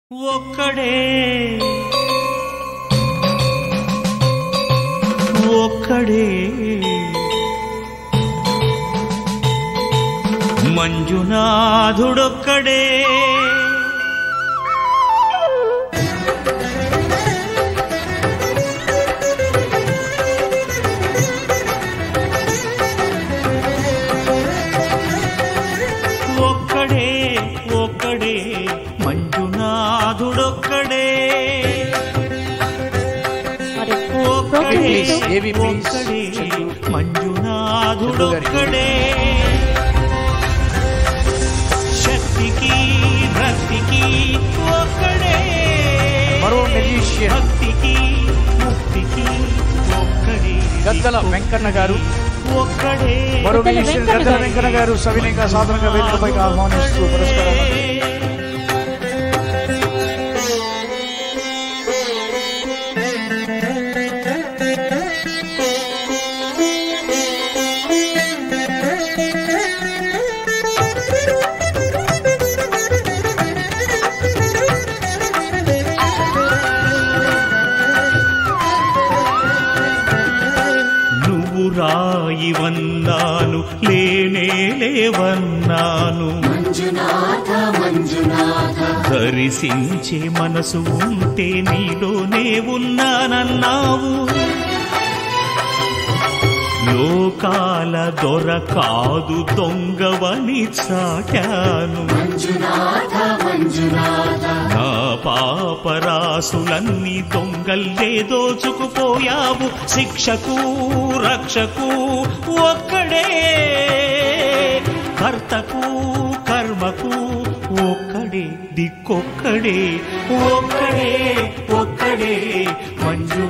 ఒక్కడే ఒక్కడే మంజునాథుడొక్కడే ఒక్కడే ఒక్కడే మంజునాథుడొక్కడే మరి ఒక్కడే Please, AV please. ఒక్కడే చందు. మంజునాథుడొక్కడే శక్తికి భక్తికి ఒక్కడే మరో మెజీషియన్ భక్తికి ముక్తికి ఒక్కడే గద్దల వెంకన్న గారు ఒక్కడే మరో గద్దల మెజీషియన్ వెంకన్న గద్దల గారు. వెంకన్న గారు సవినయంగా సాధారణంగా వేదికపైకి ఆహ్వానిస్తూ పురస్కారం నువ్వు రాయివన్నాను లేనే లేవన్నాను దరిశించే మనసు ఉంటే నీలోనే ఉన్నానన్నావు లోకాల దొర కాదు దొంగవని చాటాను నా పాపరాసులన్నీ దొంగల్లే దోచుకుపోయావు శిక్షకు రక్షకు ఒక్కడే కర్తకు కర్మకు ఒక్కడే దిక్కొక్కడే ఒక్కడే ఒక్కడే మంజు